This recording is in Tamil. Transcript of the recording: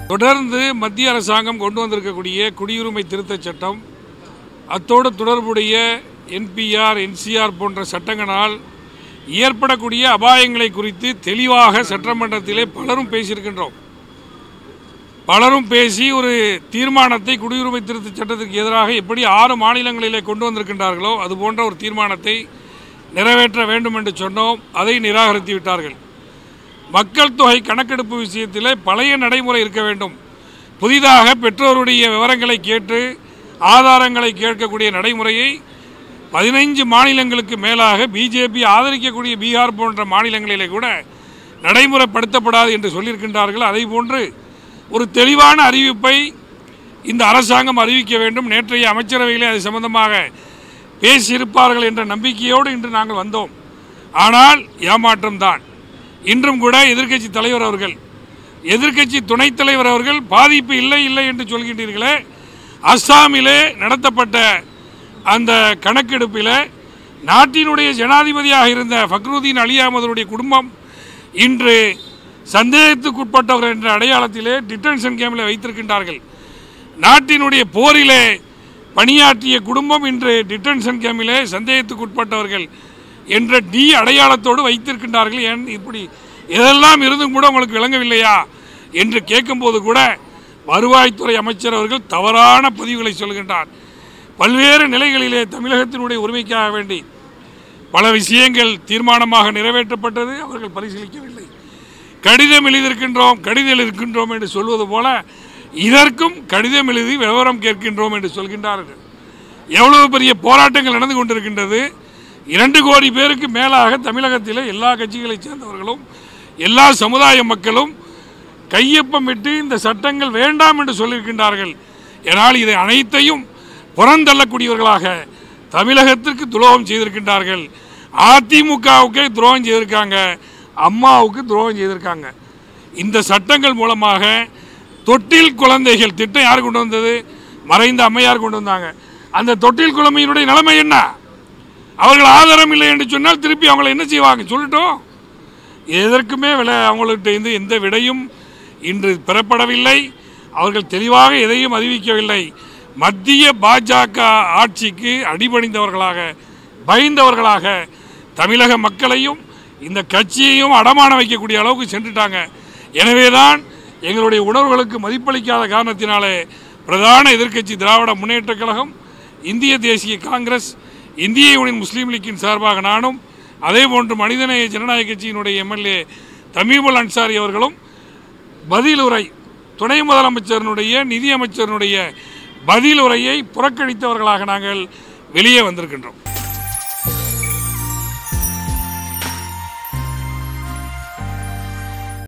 தொடர்ந்து மத்திய அரசாங்கம் கொண்டு வந்திருக்கக்கூடிய குடியுரிமை திருத்தச் சட்டம் அத்தோடு தொடர்புடைய என்பிஆர் என்சிஆர் போன்ற சட்டங்களால் ஏற்படக்கூடிய அபாயங்களை குறித்து தெளிவாக சட்டமன்றத்திலே பலரும் பேசியிருக்கின்றோம் பலரும் பேசி ஒரு தீர்மானத்தை குடியுரிமை திருத்தச் சட்டத்திற்கு எதிராக எப்படி ஆறு மாநிலங்களிலே கொண்டு வந்திருக்கின்றார்களோ அது போன்ற ஒரு தீர்மானத்தை நிறைவேற்ற வேண்டும் என்று சொன்னோம் அதை நிராகரித்து விட்டார்கள் மக்கள் தொகை கணக்கெடுப்பு விஷயத்திலே பழைய நடைமுறை இருக்க வேண்டும் புதிதாக பெற்றோருடைய விவரங்களை கேட்டு ஆதாரங்களை கேட்கக்கூடிய நடைமுறையை பதினைஞ்சு மாநிலங்களுக்கு மேலாக பிஜேபி ஆதரிக்கக்கூடிய பீகார் போன்ற மாநிலங்களிலே கூட நடைமுறைப்படுத்தப்படாது என்று சொல்லியிருக்கின்றார்கள் அதை போன்று ஒரு தெளிவான அறிவிப்பை இந்த அரசாங்கம் அறிவிக்க வேண்டும் நேற்றைய அமைச்சரவையிலே அது சம்பந்தமாக பேசியிருப்பார்கள் என்ற நம்பிக்கையோடு இன்று நாங்கள் வந்தோம் ஆனால் ஏமாற்றம்தான் இன்றும் கூட எதிர்க்கட்சி தலைவர் அவர்கள் எதிர்க்கட்சி துணைத் தலைவர் அவர்கள் பாதிப்பு இல்லை இல்லை என்று சொல்கின்றீர்களே அஸ்ஸாமிலே நடத்தப்பட்ட அந்த கணக்கெடுப்பில் நாட்டினுடைய ஜனாதிபதியாக இருந்த ஃபக்ருதீன் அலி அகமதுடைய குடும்பம் இன்று சந்தேகத்துக்குட்பட்டவர் என்ற அடையாளத்திலே டிடென்ஷன் கேமில் வைத்திருக்கின்றார்கள் நாட்டினுடைய போரிலே பணியாற்றிய குடும்பம் இன்று டிடென்ஷன் கேமிலே சந்தேகத்துக்குட்பட்டவர்கள் என்ற டி அடையாளத்தோடு வைத்திருக்கின்றார்கள் ஏன் இப்படி இதெல்லாம் இருந்தும் கூட உங்களுக்கு விளங்கவில்லையா என்று கேட்கும்போது கூட வருவாய்த்துறை அமைச்சர் அவர்கள் தவறான பதிவுகளை சொல்கின்றார் பல்வேறு நிலைகளிலே தமிழகத்தினுடைய உரிமைக்காக வேண்டி பல விஷயங்கள் தீர்மானமாக நிறைவேற்றப்பட்டது அவர்கள் பரிசீலிக்கவில்லை கடிதம் எழுதியிருக்கின்றோம் கடிதம் எழுதியிருக்கின்றோம் என்று சொல்வது போல இதற்கும் கடிதம் எழுதி விவரம் கேட்கின்றோம் என்று சொல்கின்றார்கள் எவ்வளவு பெரிய போராட்டங்கள் நடந்து கொண்டிருக்கின்றது இரண்டு கோடி பேருக்கு மேலாக தமிழகத்தில் எல்லா கட்சிகளைச் சேர்ந்தவர்களும் எல்லா சமுதாய மக்களும் கையொப்பமிட்டு இந்த சட்டங்கள் வேண்டாம் என்று சொல்லியிருக்கின்றார்கள் ஏனால் இதை அனைத்தையும் புறந்தள்ளக்கூடியவர்களாக தமிழகத்திற்கு துரோகம் செய்திருக்கின்றார்கள் அதிமுகவுக்கே துரோகம் செய்திருக்காங்க அம்மாவுக்கு துரோகம் செய்திருக்காங்க இந்த சட்டங்கள் மூலமாக தொட்டில் குழந்தைகள் திட்டம் யார் கொண்டு வந்தது மறைந்த அம்மையார் கொண்டு வந்தாங்க அந்த தொட்டில் குழந்தையினுடைய நிலைமை என்ன அவர்கள் ஆதாரம் இல்லை என்று சொன்னால் திருப்பி அவங்களை என்ன செய்வாங்க சொல்லட்டும் எதற்குமே விலை அவங்கள்ட்ட இருந்து எந்த விடையும் இன்று பெறப்படவில்லை அவர்கள் தெளிவாக எதையும் அறிவிக்கவில்லை மத்திய பாஜக ஆட்சிக்கு அடிபணிந்தவர்களாக பயந்தவர்களாக தமிழக மக்களையும் இந்த கட்சியையும் அடமான வைக்கக்கூடிய அளவுக்கு சென்றுட்டாங்க எனவேதான் எங்களுடைய உணர்வுகளுக்கு மதிப்பளிக்காத காரணத்தினாலே பிரதான எதிர்க்கட்சி திராவிட முன்னேற்றக் கழகம் இந்திய தேசிய காங்கிரஸ் இந்திய யூனியன் முஸ்லீம் லீக்கின் சார்பாக நானும் அதே போன்று மனிதநேய ஜனநாயக கட்சியினுடைய எம்எல்ஏ தமிமுல் அன்சாரி அவர்களும் பதிலுரை துணை முதலமைச்சரினுடைய நிதியமைச்சரினுடைய பதிலுரையை புறக்கணித்தவர்களாக நாங்கள் வெளியே வந்திருக்கின்றோம்